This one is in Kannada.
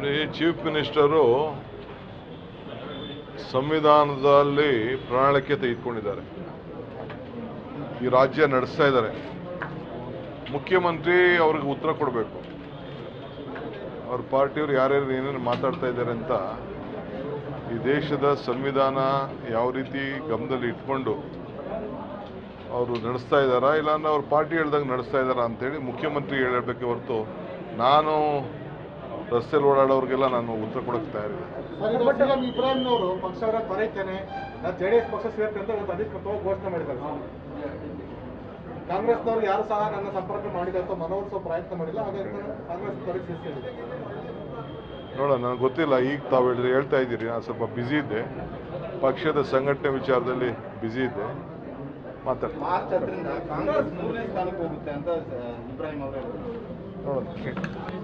ನೋಡಿ ಚೀಫ್ ಮಿನಿಸ್ಟರು ಸಂವಿಧಾನದಲ್ಲಿ ಪ್ರಣಾಳಿಕೆ ತೆಗೆದುಕೊಂಡಿದ್ದಾರೆ ಈ ರಾಜ್ಯ ನಡೆಸ್ತಾ ಇದ್ದಾರೆ ಮುಖ್ಯಮಂತ್ರಿ ಅವ್ರಿಗೆ ಉತ್ತರ ಕೊಡಬೇಕು ಅವ್ರ ಪಾರ್ಟಿಯವ್ರು ಯಾರ್ಯಾರು ಏನೇನು ಮಾತಾಡ್ತಾ ಇದ್ದಾರೆ ಅಂತ ಈ ದೇಶದ ಸಂವಿಧಾನ ಯಾವ ರೀತಿ ಗಮನದಲ್ಲಿ ಇಟ್ಕೊಂಡು ಅವರು ನಡೆಸ್ತಾ ಇದ್ದಾರಾ ಇಲ್ಲಾಂದ್ರೆ ಅವ್ರ ಪಾರ್ಟಿ ಹೇಳ್ದಂಗೆ ನಡೆಸ್ತಾ ಇದ್ದಾರಾ ಅಂತೇಳಿ ಮುಖ್ಯಮಂತ್ರಿ ಹೇಳಬೇಕೆ ಹೊರತು ನಾನು ರಸ್ತೆಯಲ್ಲಿ ಓಡಾಡೋರಿಗೆಲ್ಲ ನಾನು ಉತ್ತರ ಕೊಡೋಕ್ಕೆ ತಯಾರಿಲ್ಲ ಸರ್ ಇದು ಸಿಎಂ ಇಬ್ರಾಹಿಂನವರು ಪಕ್ಷವನ್ನ ತೊರೆಯುತ್ತೇನೆ ನಾನು ಜೆಡಿಎಸ್ ಪಕ್ಷ ಸೇರ್ತೇನೆ ಅಂತ ಇವತ್ತು ಅಧಿಕೃತವಾಗಿ ಘೋಷಣೆ ಮಾಡಿದ್ದಾರೆ ಸರ್ ಕಾಂಗ್ರೆಸ್ನವರು ಯಾರು ಸಹ ನನ್ನ ಸಂಪರ್ಕ ಮಾಡಿದೆ ಅಂತ ಮನವೊಲಿಸೋ ಪ್ರಯತ್ನ ಮಾಡಿಲ್ಲ ಹಾಗಾಗಿ ಕಾಂಗ್ರೆಸ್ ತೊರೆಸಿದೆ ನೋಡೋಣ ನನಗೆ ಗೊತ್ತಿಲ್ಲ ಈಗ ತಾವು ಹೇಳಿದ್ರೆ ಹೇಳ್ತಾ ಇದ್ದೀರಿ ನಾನು ಸ್ವಲ್ಪ ಬ್ಯುಸಿ ಇದ್ದೆ ಪಕ್ಷದ ಸಂಘಟನೆ ವಿಚಾರದಲ್ಲಿ ಬ್ಯುಸಿ ಇದ್ದೆ ಮಾತಾಡ್ತೀನಿ ಮಾರ್ಚ್ ಹತ್ತರಿಂದ ಕಾಂಗ್ರೆಸ್ ಮೂರನೇ ಸ್ಥಾನಕ್ಕೆ ಹೋಗುತ್ತೆ ಅಂತ ಇಬ್ರಾಹಿಂ ಅವರು ಹೇಳಿದ್ರು ನೋಡೋಣ